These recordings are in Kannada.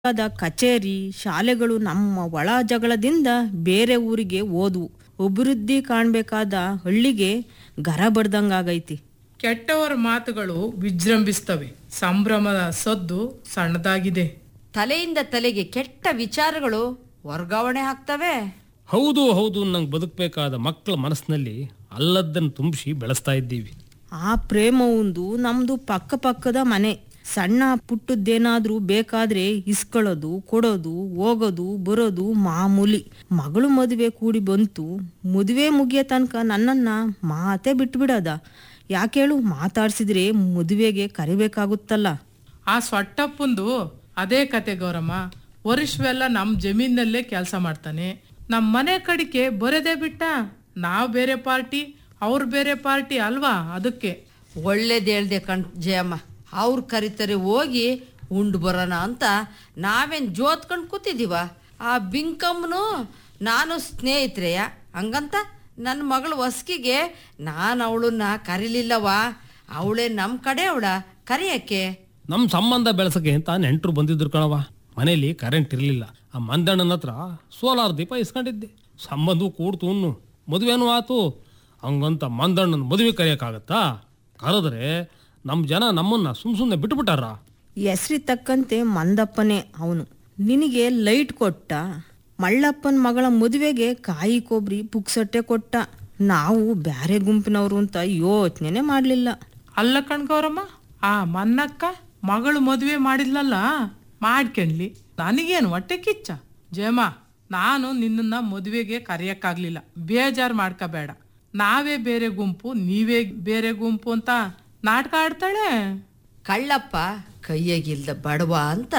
ಆದ ಕಚೇರಿ ಶಾಲೆಗಳು ನಮ್ಮ ಒಳ ಜಗಳದಿಂದ ಬೇರೆ ಊರಿಗೆ ಓದ್ವು ಅಭಿವೃದ್ಧಿ ಕಾಣ್ಬೇಕಾದ ಹಳ್ಳಿಗೆ ಗರ ಬಡ್ದಂಗಾಗೈತಿ ಕೆಟ್ಟವರ ಮಾತುಗಳು ವಿಜೃಂಭಿಸ್ತವೆ ಸಂಭ್ರಮದ ಸದ್ದು ಸಣ್ಣದಾಗಿದೆ ತಲೆಯಿಂದ ತಲೆಗೆ ಕೆಟ್ಟ ವಿಚಾರಗಳು ವರ್ಗಾವಣೆ ಆಗ್ತವೆ ಹೌದು ಹೌದು ನಂಗೆ ಬದುಕಬೇಕಾದ ಮಕ್ಕಳ ಮನಸ್ಸಿನಲ್ಲಿ ಅಲ್ಲದ್ದನ್ನು ತುಂಬಿಸಿ ಬೆಳೆಸ್ತಾ ಇದ್ದೀವಿ ಆ ಪ್ರೇಮ ಒಂದು ನಮ್ದು ಪಕ್ಕ ಪಕ್ಕದ ಮನೆ ಸಣ್ಣ ಪುಟ್ಟದ್ದೇನಾದ್ರೂ ಬೇಕಾದ್ರೆ ಇಸ್ಕೊಳ್ಳೋದು ಕೊಡೋದು ಹೋಗೋದು ಬರೋದು ಮಾಮೂಲಿ ಮಗಳು ಮದುವೆ ಕೂಡಿ ಬಂತು ಮದುವೆ ಮುಗಿಯೋ ತನಕ ನನ್ನನ್ನ ಮಾತೇ ಬಿಟ್ಬಿಡೋದ ಯಾಕೇಳು ಮಾತಾಡ್ಸಿದ್ರೆ ಮದುವೆಗೆ ಕರಿಬೇಕಾಗುತ್ತಲ್ಲ ಆ ಸೊಟ್ಟಪ್ಪಂದು ಅದೇ ಕತೆ ಗೌರಮ್ಮ ವರ್ಷವೆಲ್ಲ ನಮ್ಮ ಜಮೀನಲ್ಲೇ ಕೆಲಸ ಮಾಡ್ತಾನೆ ನಮ್ಮ ಮನೆ ಕಡಿಕೆ ಬರೋದೇ ಬಿಟ್ಟ ನಾವು ಬೇರೆ ಪಾರ್ಟಿ ಅವ್ರು ಬೇರೆ ಪಾರ್ಟಿ ಅಲ್ವಾ ಅದಕ್ಕೆ ಒಳ್ಳೇದು ಹೇಳ್ದೆ ಕಣ್ ಜಯಮ್ಮ ಅವ್ರು ಕರಿತಾರೆ ಹೋಗಿ ಉಂಡು ಬರೋಣ ಅಂತ ನಾವೇನು ಜೋತ್ಕೊಂಡು ಕೂತಿದ್ದೀವ ಆ ಬಿಂಕಮ್ಮನು ನಾನು ಸ್ನೇಹಿತರೆಯ ಹಂಗಂತ ನನ್ನ ಮಗಳು ಹೊಸ್ಕಿಗೆ ನಾನು ಅವಳನ್ನ ಕರೀಲಿಲ್ಲವಾ ಅವಳೇ ನಮ್ಮ ಕಡೆ ಅವಳ ಕರೆಯಕ್ಕೆ ನಮ್ಮ ಸಂಬಂಧ ಬೆಳೆಸಕ್ಕೆ ಅಂತ ನೆಂಟರು ಬಂದಿದ್ರು ಕಣವ ಮನೇಲಿ ಕರೆಂಟ್ ಇರಲಿಲ್ಲ ಆ ಮಂದಣ್ಣನ ಹತ್ರ ಸೋಲಾರ್ ದೀಪ ಇಸ್ಕೊಂಡಿದ್ದೆ ಸಂಬಂಧವು ಕೂಡ್ತು ಉನ್ನು ಮದುವೆನೂ ಆತು ಹಂಗಂತ ಮಂದಣ್ಣನ ಮದುವೆ ಕರೆಯೋಕ್ಕಾಗತ್ತಾ ಕರೆದ್ರೆ ನಮ್ಮ ಜನ ನಮ್ಮನ್ನ ಸುಮ್ ಸುಮ್ಮನೆ ಬಿಟ್ಬಿಟ್ಟಾರ ಹೆಸ್ರಿ ತಕ್ಕಂತೆ ಮಂದಪ್ಪನೇ ಅವನು ನಿನಗೆ ಲೈಟ್ ಕೊಟ್ಟ ಮಳ್ಳಪ್ಪನ ಮಗಳ ಮದುವೆಗೆ ಕಾಯಿ ಕೊಬ್ಬರಿ ಪುಕ್ಸಟ್ಟೆ ಕೊಟ್ಟ ನಾವು ಬ್ಯಾರೆ ಗುಂಪಿನವರು ಅಂತ ಯೋಚನೆ ಮಾಡಲಿಲ್ಲ ಅಲ್ಲ ಕಣ್ ಗೌರಮ್ಮ ಆ ಮನ್ನಕ್ಕ ಮಗಳು ಮದುವೆ ಮಾಡಿದ್ಲಲ್ಲ ಮಾಡ್ಕೊಂಡ್ಲಿ ನನಗೇನು ಹೊಟ್ಟೆ ಕಿಚ್ಚ ಜಯಮ್ಮ ನಾನು ನಿನ್ನನ್ನ ಮದುವೆಗೆ ಕರೆಯಕ್ಕಾಗ್ಲಿಲ್ಲ ಬೇಜಾರು ಮಾಡ್ಕೋಬೇಡ ನಾವೇ ಬೇರೆ ಗುಂಪು ನೀವೇ ಬೇರೆ ಗುಂಪು ಅಂತ ನಾಟಕ ಆಡ್ತಾಳೆ ಕಳ್ಳಪ್ಪ ಕೈಯಾಗಿಲ್ದ ಬಡವ ಅಂತ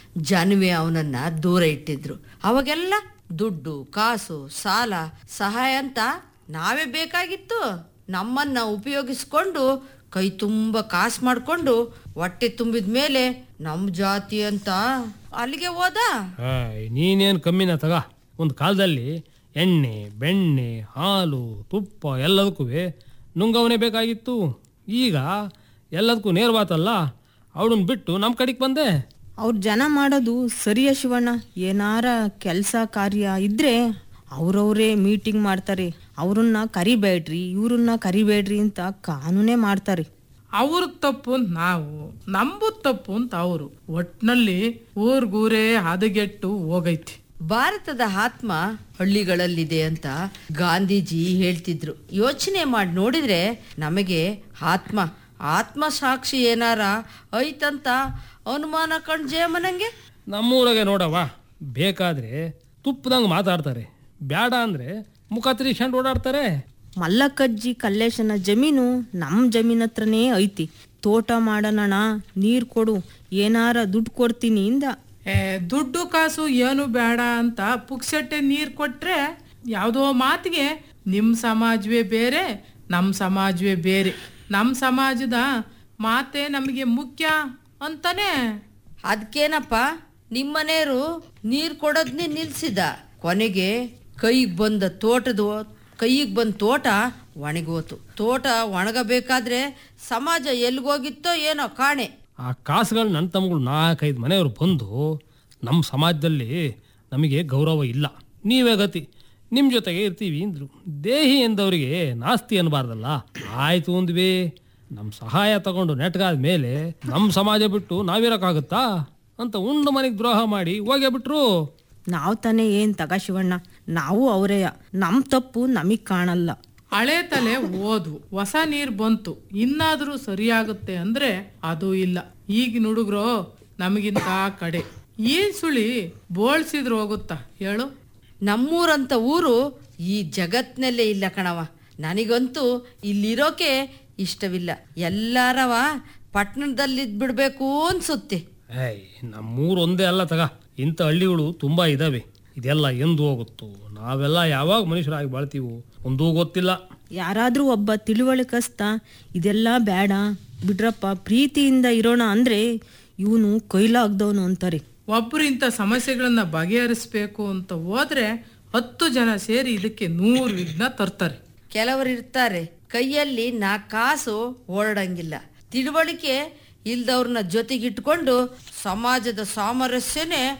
ಜನವೇ ಅವನನ್ನ ದೂರ ಇಟ್ಟಿದ್ರು ಅವಾಗೆಲ್ಲ ದುಡ್ಡು ಕಾಸು ಸಾಲ ಸಹಾಯ ಅಂತ ನಾವೇ ಬೇಕಾಗಿತ್ತು ನಮ್ಮನ್ನ ಉಪಯೋಗಿಸ್ಕೊಂಡು ಕೈ ತುಂಬ ಕಾಸು ಮಾಡಿಕೊಂಡು ಹೊಟ್ಟೆ ತುಂಬಿದ ಮೇಲೆ ನಮ್ಮ ಜಾತಿ ಅಂತ ಅಲ್ಲಿಗೆ ಹೋದ ಏಯ್, ನೀನೇನು ಕಮ್ಮಿನ ತಗ ಒಂದು ಕಾಲದಲ್ಲಿ ಎಣ್ಣೆ ಬೆಣ್ಣೆ ಹಾಲು ತುಪ್ಪ ಎಲ್ಲದಕ್ಕೂ ನುಂಗವನೇ ಬೇಕಾಗಿತ್ತು ಈಗ ಎಲ್ಲದಕ್ಕೂ ನೇರವಾತಲ್ಲ ಅವಳನ್ನ ಬಿಟ್ಟು ನಮ್ಮ ಕಡೆಗೆ ಬಂದೆ ಅವ್ರ ಜನ ಮಾಡೋದು ಸರಿಯ ಶಿವಣ್ಣ ಏನಾರ ಕೆಲಸ ಕಾರ್ಯ ಇದ್ರೆ ಅವ್ರವ್ರೇ ಮೀಟಿಂಗ್ ಮಾಡ್ತಾರೆ ಅವ್ರನ್ನ ಕರಿಬೇಡ್ರಿ ಇವ್ರನ್ನ ಕರಿಬೇಡ್ರಿ ಅಂತ ಕಾನೂನೇ ಮಾಡ್ತಾರೆ ಅವ್ರದ್ ತಪ್ಪು ಅಂತ ನಾವು ನಂಬುದ್ ತಪ್ಪು ಅಂತ ಅವರು ಒಟ್ನಲ್ಲಿ ಊರ್ಗೂರೇ ಹದಗೆಟ್ಟು ಹೋಗೈತಿ ಭಾರತದ ಆತ್ಮ ಹಳ್ಳಿಗಳಲ್ಲಿದೆ ಅಂತ ಗಾಂಧೀಜಿ ಹೇಳ್ತಿದ್ರು ಯೋಚನೆ ಮಾಡಿ ನೋಡಿದ್ರೆ ನಮಗೆ ಆತ್ಮ ಆತ್ಮ ಸಾಕ್ಷಿ ಏನಾರ ಐತಂತ ಅನುಮಾನ ಕಣ್ ಜಯಮ್ಮನಂಗೆ ನಮ್ಮೂರಾಗೆ ನೋಡವ್ವ ಬೇಕಾದ್ರೆ ತುಪ್ಪದಂಗೆ ಮಾತಾಡ್ತಾರೆ ಬೇಡ ಅಂದರೆ ಮುಖ ತಿರ್ಸ್ಕೊಂಡು ಓಡಾಡ್ತಾರೆ ಮಲ್ಲಕ್ಕಜ್ಜಿ ಕಲ್ಲೇಶನ ಜಮೀನು ನಮ್ಮ ಜಮೀನ್ ಹತ್ರನೇ ಐತಿ ತೋಟ ಮಾಡೋಣ ನೀರು ಕೊಡು ಏನಾರ ದುಡ್ಡು ಕೊಡ್ತೀನಿ ಇಂದ ಏ ದುಡ್ಡು ಕಾಸು ಏನು ಬೇಡ ಅಂತ ಪುಕ್ಸಟ್ಟೆ ನೀರ್ ಕೊಟ್ರೆ ಯಾವುದೋ ಮಾತಿಗೆ ನಿಮ್ ಸಮಾಜವೇ ಬೇರೆ ನಮ್ಮ ಸಮಾಜವೇ ಬೇರೆ ನಮ್ಮ ಸಮಾಜದ ಮಾತೆ ನಮಗೆ ಮುಖ್ಯ ಅಂತಾನೆ ಅದಕ್ಕೇನಪ್ಪ ನಿಮ್ಮನೆಯವರು ನೀರು ಕೊಡೋದ್ನೇ ನಿಲ್ಸಿದ ಕೊನೆಗೆ ಕೈಗೆ ಬಂದ ತೋಟದ ಕೈಗೆ ಬಂದ ತೋಟ ಒಣಗೋತು ತೋಟ ಒಣಗಬೇಕಾದ್ರೆ ಸಮಾಜ ಎಲ್ಗೋಗಿತ್ತೋ ಏನೋ ಕಾಣೆ ಆ ಕಾಸುಗಳು ನನ್ನ ತಮ್ಮಗಳು ನಾಲ್ಕೈದು ಮನೆಯವರು ಬಂದು ನಮ್ಮ ಸಮಾಜದಲ್ಲಿ ನಮಗೆ ಗೌರವ ಇಲ್ಲ ನೀವೇ ಗತಿ ನಿಮ್ಮ ಜೊತೆಗೆ ಇರ್ತೀವಿ ಅಂದರು ದೇಹಿ ಎಂದವರಿಗೆ ನಾಸ್ತಿ ಅನ್ನಬಾರ್ದಲ್ಲ ಆಯ್ತು ಅಂದ್ವಿ ನಮ್ಮ ಸಹಾಯ ತಗೊಂಡು ನೆಟ್ಗಾದ ಮೇಲೆ ನಮ್ಮ ಸಮಾಜ ಬಿಟ್ಟು ನಾವಿರೋಕ್ಕಾಗುತ್ತಾ ಅಂತ ಉಂಡು ಮನೆಗೆ ದ್ರೋಹ ಮಾಡಿ ಹೋಗೇ ಬಿಟ್ರು ನಾವು ತಾನೇ ಏನ್ ತಗ ಶಿವಣ್ಣ ನಾವು ಅವರೇಯ ನಮ್ಮ ತಪ್ಪು ನಮಗ್ ಕಾಣಲ್ಲ ಹಳೆ ತಲೆ ಓದು ಹೊಸ ನೀರ್ ಬಂತು ಇನ್ನಾದ್ರೂ ಸರಿಯಾಗುತ್ತೆ ಅಂದ್ರೆ ಅದು ಇಲ್ಲ ಈಗಿನ ಹುಡುಗರು ನಮಗಿಂತ ಕಡೆ ಏನ್ ಸುಳಿ ಬೋಳ್ಸಿದ್ರು ಹೋಗುತ್ತಾ ಹೇಳು ನಮ್ಮೂರಂತ ಊರು ಈ ಜಗತ್ನಲ್ಲೇ ಇಲ್ಲ ಕಣವ ನನಗಂತೂ ಇಲ್ಲಿರೋಕೆ ಇಷ್ಟವಿಲ್ಲ ಎಲ್ಲಾರವ ಪಟ್ಟಣದಲ್ಲಿದ್ಬಿಡ್ಬೇಕು ಅನ್ಸುತ್ತೆ ಏಯ್ ನಮ್ಮೂರು ಒಂದೇ ಅಲ್ಲ ತಗ ಇಂಥ ಹಳ್ಳಿಗಳು ತುಂಬ ಇದ್ದಾವೆ ಇದೆಲ್ಲ ಎಂದು ಹೋಗುತ್ತೋ ನಾವೆಲ್ಲ ಯಾವಾಗ ಮನುಷ್ಯರಾಗಿ ಬಾಳ್ತೀವೋ ಒಂದೂ ಗೊತ್ತಿಲ್ಲ ಯಾರಾದ್ರೂ ಒಬ್ಬ ತಿಳುವಳಿಕಸ್ತ ಇದೆಲ್ಲ ಬೇಡ ಬಿಡ್ರಪ್ಪ ಪ್ರೀತಿಯಿಂದ ಇರೋಣ ಅಂದ್ರೆ ಇವನು ಕೈಲಾಗ್ದವನು ಅಂತಾರೆ ಒಬ್ರು ಇಂಥ ಸಮಸ್ಯೆಗಳನ್ನ ಬಗೆಹರಿಸ್ಬೇಕು ಅಂತ ಹೋದ್ರೆ ಹತ್ತು ಜನ ಸೇರಿ ಇದಕ್ಕೆ ನೂರು ವಿಘ್ನ ತರ್ತಾರೆ ಕೆಲವರು ಇರ್ತಾರೆ ಕೈಯಲ್ಲಿ ನಾ ಕಾಸು ಓಡಂಗಿಲ್ಲ ತಿಳುವಳಿಕೆ ಇಲ್ದವ್ರನ್ನ ಜೊತೆಗಿಟ್ಕೊಂಡು ಸಮಾಜದ ಸಾಮರಸ್ಯನೇ